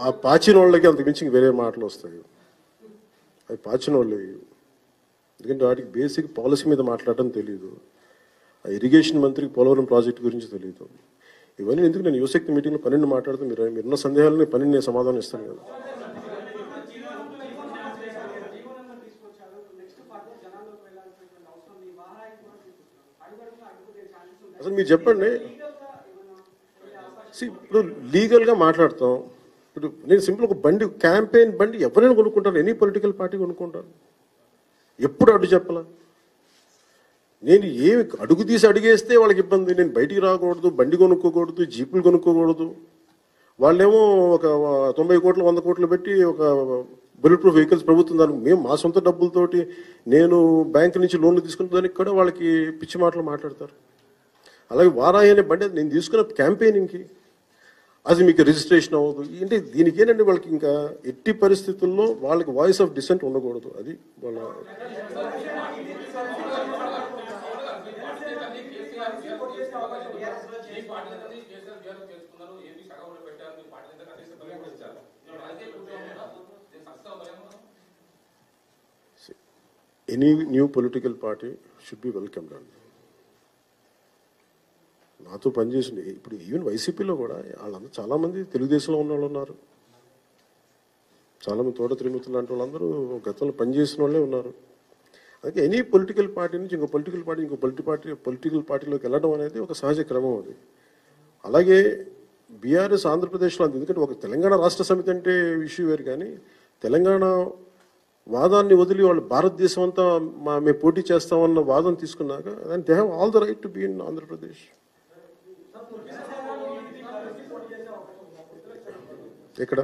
ఆ పాచిన వాళ్ళకి అంతకు మించి ఇంక వేరే మాటలు వస్తాయి అవి పాచిన వాళ్ళు ఎందుకంటే వాటికి బేసిక్ పాలసీ మీద మాట్లాడటం తెలియదు ఆ ఇరిగేషన్ మంత్రికి పోలవరం ప్రాజెక్ట్ గురించి తెలియదు ఇవన్నీ ఎందుకు నేను యువశక్తి మీటింగ్లో పన్నెండు మాట్లాడుతూ మీరు మీరున్న సందేహాలని పన్నెండు నేను సమాధానం ఇస్తాను కదా అసలు మీరు చెప్పండి See, ఇప్పుడు లీగల్గా మాట్లాడతాం ఇప్పుడు నేను సింపుల్ ఒక బండి క్యాంపెయిన్ బండి ఎవరైనా కొనుక్కుంటారు ఎనీ పొలిటికల్ పార్టీ కొనుక్కుంటారు ఎప్పుడు అడ్డు చెప్పలా నేను ఏమి అడుగు తీసి అడిగేస్తే వాళ్ళకి ఇబ్బంది నేను బయటికి రాకూడదు బండి కొనుక్కోకూడదు జీపులు కొనుక్కోకూడదు వాళ్ళేమో ఒక తొంభై కోట్లు వంద కోట్లు పెట్టి ఒక బుల్లెట్ ప్రూఫ్ వెహికల్స్ ప్రభుత్వం దానికి మేము మా సొంత డబ్బులతోటి నేను బ్యాంక్ నుంచి లోన్లు తీసుకున్న దానికి కూడా వాళ్ళకి పిచ్చి మాటలు మాట్లాడతారు అలాగే వారాయి అనే బండి నేను తీసుకున్న క్యాంపెయినింగ్కి అది మీకు రిజిస్ట్రేషన్ అవ్వదు అంటే దీనికి ఏంటంటే వాళ్ళకి ఇంకా ఎట్టి పరిస్థితుల్లో వాళ్ళకి వాయిస్ ఆఫ్ డిసెంట్ ఉండకూడదు అది వాళ్ళ any new political party should be welcomed అండి నాతో పనిచేసింది ఇప్పుడు ఈవెన్ వైసీపీలో కూడా వాళ్ళందరూ చాలామంది తెలుగుదేశంలో ఉన్న వాళ్ళు ఉన్నారు చాలామంది తోట త్రిమూర్తులు లాంటి వాళ్ళందరూ గతంలో పనిచేసిన వాళ్ళే ఉన్నారు అందుకే ఎనీ పొలిటికల్ పార్టీ నుంచి ఇంకో పొలిటికల్ పార్టీ ఇంకో పొలిటి పార్టీ పొలిటికల్ పార్టీలోకి వెళ్ళడం అనేది ఒక సహజ క్రమం అది అలాగే బీఆర్ఎస్ ఆంధ్రప్రదేశ్లో అంత ఎందుకంటే ఒక తెలంగాణ రాష్ట్ర సమితి అంటే ఇష్యూ వేరు కానీ తెలంగాణ వాదాన్ని వదిలి వాళ్ళు భారతదేశం అంతా మా మేము పోటీ చేస్తామన్న వాదం తీసుకున్నాక they have all the right to be in Andhra Pradesh ఎక్కడ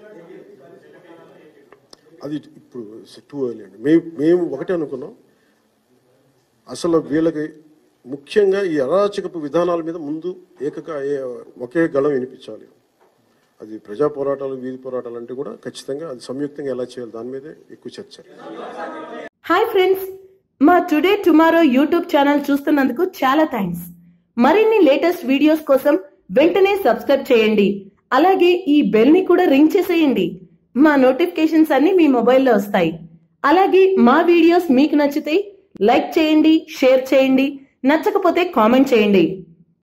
అది ఇప్పుడు టూ ఎర్లీ అండి మేము మేము ఒకటే అనుకున్నాం అసలు వీళ్ళకి ముఖ్యంగా ఈ అరాచకపు విధానాల మీద ముందు ఏకక ఏ- ఒకే గళం వినిపించాలి అది ప్రజా పోరాటాలు వీధి పోరాటాలు అంటే కూడా ఖచ్చితంగా అది సంయుక్తంగా ఎలా చేయాలి దాని మీదే ఎక్కువ చర్చ హాయ్ ఫ్రెండ్స్ మా టుడే టుమారో యూట్యూబ్ ఛానల్ చూస్తున్నందుకు చాలా థ్యాంక్స్ మరిన్ని లేటెస్ట్ వీడియోస్ కోసం వెంటనే సబ్స్క్రైబ్ చేయండి అలాగే ఈ బెల్ ని కూడా రింగ్ చేసేయండి మా నోటిఫికేషన్స్ అన్ని మీ మొబైల్లో వస్తాయి అలాగే మా వీడియోస్ మీకు నచ్చితే లైక్ చేయండి షేర్ చేయండి నచ్చకపోతే కామెంట్ చేయండి